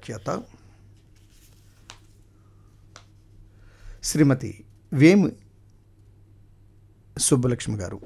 వ్యాఖ్యాత శ్రీమతి వేము సుబ్బలక్ష్మి గారు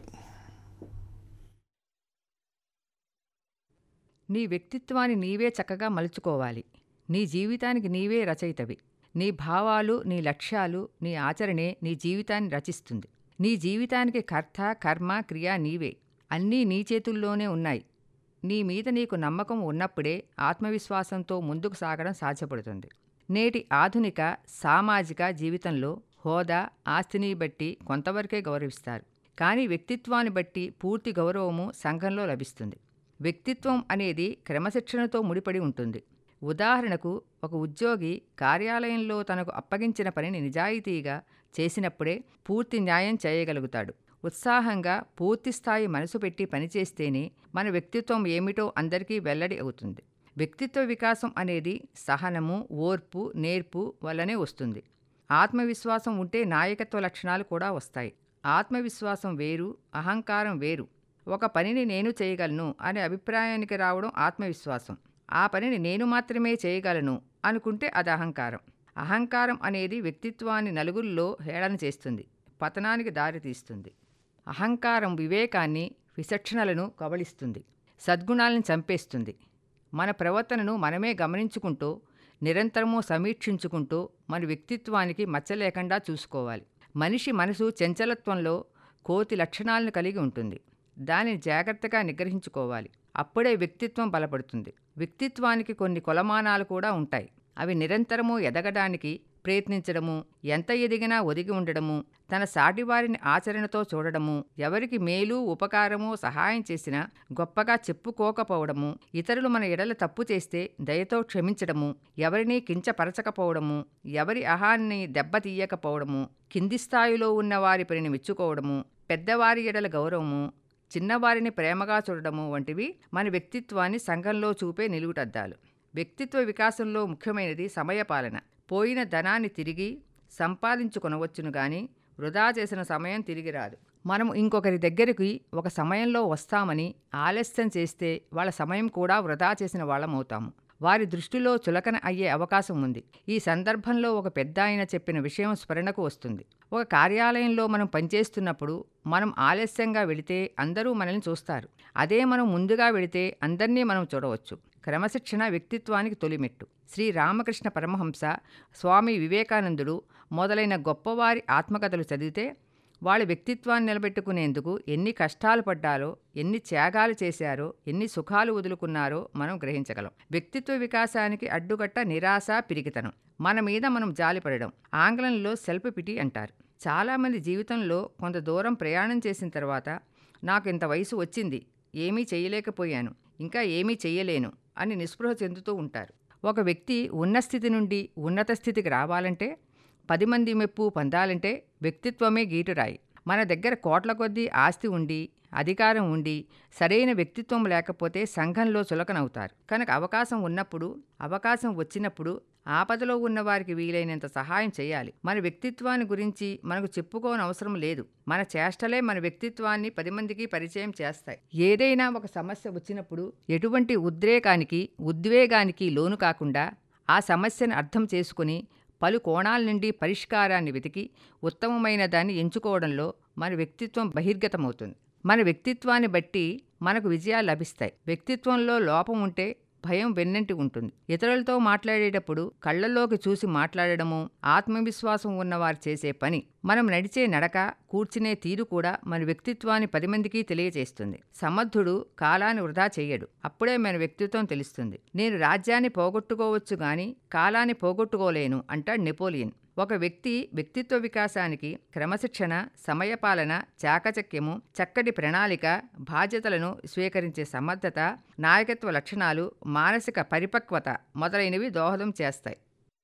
నీ వ్యక్తిత్వాన్ని నీవే చక్కగా మలుచుకోవాలి నీ జీవితానికి నీవే రచయితవి నీ భావాలు నీ లక్ష్యాలు నీ ఆచరణే నీ జీవితాన్ని రచిస్తుంది నీ జీవితానికి కర్త కర్మ క్రియ నీవే అన్నీ నీ చేతుల్లోనే ఉన్నాయి నీ మీద నీకు నమ్మకం ఉన్నప్పుడే ఆత్మవిశ్వాసంతో ముందుకు సాగడం సాధ్యపడుతుంది నేటి ఆధునిక సామాజిక జీవితంలో హోదా ఆస్తిని బట్టి కొంతవరకే గౌరవిస్తారు కానీ వ్యక్తిత్వాన్ని బట్టి పూర్తి గౌరవము సంఘంలో లభిస్తుంది వ్యక్తిత్వం అనేది క్రమశిక్షణతో ముడిపడి ఉంటుంది ఉదాహరణకు ఒక ఉద్యోగి కార్యాలయంలో తనకు అప్పగించిన పనిని నిజాయితీగా చేసినప్పుడే పూర్తి న్యాయం చేయగలుగుతాడు ఉత్సాహంగా పూర్తిస్థాయి మనసు పెట్టి పనిచేస్తేనే మన వ్యక్తిత్వం ఏమిటో అందరికీ వెల్లడి అవుతుంది వ్యక్తిత్వ వికాసం అనేది సహనము ఓర్పు నేర్పు వల్లనే వస్తుంది ఆత్మవిశ్వాసం ఉంటే నాయకత్వ లక్షణాలు కూడా వస్తాయి ఆత్మవిశ్వాసం వేరు అహంకారం వేరు ఒక పనిని నేను చేయగలను అనే అభిప్రాయానికి రావడం ఆత్మవిశ్వాసం ఆ పనిని నేను మాత్రమే చేయగలను అనుకుంటే అది అహంకారం అహంకారం అనేది వ్యక్తిత్వాన్ని నలుగురిలో హేళన చేస్తుంది పతనానికి దారితీస్తుంది అహంకారం వివేకాన్ని విచక్షణలను కబళిస్తుంది సద్గుణాలను చంపేస్తుంది మన ప్రవర్తనను మనమే గమనించుకుంటూ నిరంతరము సమీక్షించుకుంటూ మన వ్యక్తిత్వానికి మచ్చ లేకుండా చూసుకోవాలి మనిషి మనసు చంచలత్వంలో కోతి లక్షణాలను కలిగి ఉంటుంది దానిని జాగ్రత్తగా నిగ్రహించుకోవాలి అప్పుడే వ్యక్తిత్వం బలపడుతుంది వ్యక్తిత్వానికి కొన్ని కొలమానాలు కూడా ఉంటాయి అవి నిరంతరము ఎదగడానికి ప్రయత్నించడము ఎంత ఎదిగినా ఒదిగి ఉండడము తన సాటివారిని ఆచరణతో చూడడము ఎవరికి మేలు ఉపకారము సహాయం చేసినా గొప్పగా చెప్పుకోకపోవడము ఇతరులు మన ఎడల తప్పు చేస్తే దయతో క్షమించడము ఎవరినీ కించపరచకపోవడము ఎవరి అహాన్ని దెబ్బతీయకపోవడము కింది స్థాయిలో ఉన్న వారి పనిని మెచ్చుకోవడము పెద్దవారి ఎడల గౌరవము చిన్నవారిని ప్రేమగా చూడడము వంటివి మన వ్యక్తిత్వాన్ని సంఘంలో చూపే నిలువుటద్దాలు వ్యక్తిత్వ వికాసంలో ముఖ్యమైనది సమయపాలన పోయిన ధనాన్ని తిరిగి సంపాదించుకొనవచ్చును గాని వృధా చేసిన సమయం తిరిగి రాదు మనం ఇంకొకరి దగ్గరికి ఒక సమయంలో వస్తామని ఆలస్యం చేస్తే వాళ్ళ సమయం కూడా వృధా చేసిన వాళ్ళమవుతాము వారి దృష్టిలో చులకన అయ్యే అవకాశం ఉంది ఈ సందర్భంలో ఒక పెద్ద ఆయన చెప్పిన విషయం స్మరణకు వస్తుంది ఒక కార్యాలయంలో మనం పనిచేస్తున్నప్పుడు మనం ఆలస్యంగా వెళితే అందరూ మనల్ని చూస్తారు అదే మనం ముందుగా వెళితే అందరినీ మనం చూడవచ్చు క్రమశిక్షణ వ్యక్తిత్వానికి తొలిమెట్టు శ్రీ రామకృష్ణ పరమహంస స్వామి వివేకానందుడు మొదలైన గొప్పవారి ఆత్మకథలు చదివితే వాళ్ళ వ్యక్తిత్వాన్ని నిలబెట్టుకునేందుకు ఎన్ని కష్టాలు పడ్డారో ఎన్ని త్యాగాలు చేశారో ఎన్ని సుఖాలు వదులుకున్నారో మనం గ్రహించగలం వ్యక్తిత్వ వికాసానికి అడ్డుగట్ట నిరాశ పిరికితనం మన మీద మనం జాలిపడడం ఆంగ్లంలో సెల్ఫ్ పిటి అంటారు చాలామంది జీవితంలో కొంత దూరం ప్రయాణం చేసిన తర్వాత నాకు ఇంత వయసు వచ్చింది ఏమీ చేయలేకపోయాను ఇంకా ఏమీ చెయ్యలేను అని నిస్పృహ చెందుతూ ఉంటారు ఒక వ్యక్తి ఉన్న స్థితి నుండి ఉన్నత స్థితికి రావాలంటే పది మంది మెప్పు పొందాలంటే వ్యక్తిత్వమే గీటురాయి మన దగ్గర కోట్ల కొద్దీ ఆస్తి ఉండి అధికారం ఉండి సరైన వ్యక్తిత్వం లేకపోతే సంఘంలో చులకనవుతారు కనుక అవకాశం ఉన్నప్పుడు అవకాశం వచ్చినప్పుడు ఆపదలో ఉన్న వారికి వీలైనంత సహాయం చేయాలి మన వ్యక్తిత్వాన్ని గురించి మనకు చెప్పుకోని అవసరం లేదు మన చేష్టలే మన వ్యక్తిత్వాన్ని పది మందికి పరిచయం చేస్తాయి ఏదైనా ఒక సమస్య వచ్చినప్పుడు ఎటువంటి ఉద్రేకానికి ఉద్వేగానికి లోను కాకుండా ఆ సమస్యను అర్థం చేసుకుని పలు కోణాల నుండి పరిష్కారాన్ని వెతికి ఉత్తమమైన దాన్ని ఎంచుకోవడంలో మన వ్యక్తిత్వం బహిర్గతమవుతుంది మన వ్యక్తిత్వాన్ని బట్టి మనకు విజయాలు లభిస్తాయి వ్యక్తిత్వంలో లోపం ఉంటే భయం వెన్నంటి ఉంటుంది ఇతరులతో మాట్లాడేటప్పుడు కళ్ళల్లోకి చూసి మాట్లాడడము ఆత్మవిశ్వాసం ఉన్నవారు చేసే పని మనం నడిచే నడక కూర్చునే తీరు కూడా మన వ్యక్తిత్వాన్ని పది మందికి తెలియజేస్తుంది సమర్థుడు కాలాన్ని వృధా చెయ్యడు అప్పుడే మన వ్యక్తిత్వం తెలుస్తుంది నేను రాజ్యాన్ని పోగొట్టుకోవచ్చు గాని కాలాన్ని పోగొట్టుకోలేను అంటాడు నెపోలియన్ ఒక వ్యక్తి వ్యక్తిత్వ వికాసానికి క్రమశిక్షణ సమయపాలన చాకచక్యము చక్కటి ప్రణాళిక బాధ్యతలను స్వీకరించే సమర్థత నాయకత్వ లక్షణాలు మానసిక పరిపక్వత మొదలైనవి దోహదం చేస్తాయి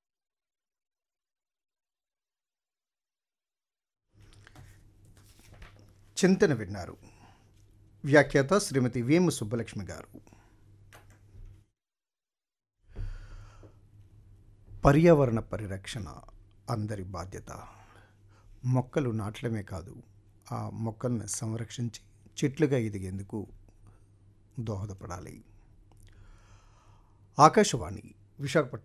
చింతన విన్నారు వ్యాఖ్యాత శ్రీమతి వేము సుబ్బలక్ష్మి గారు పర్యావరణ పరిరక్షణ అందరి బాధ్యత మొక్కలు నాటడమే కాదు ఆ మొక్కల్ని సంరక్షించి చెట్లుగా ఎదిగేందుకు దోహదపడాలి ఆకాశవాణి విశాఖపట్నం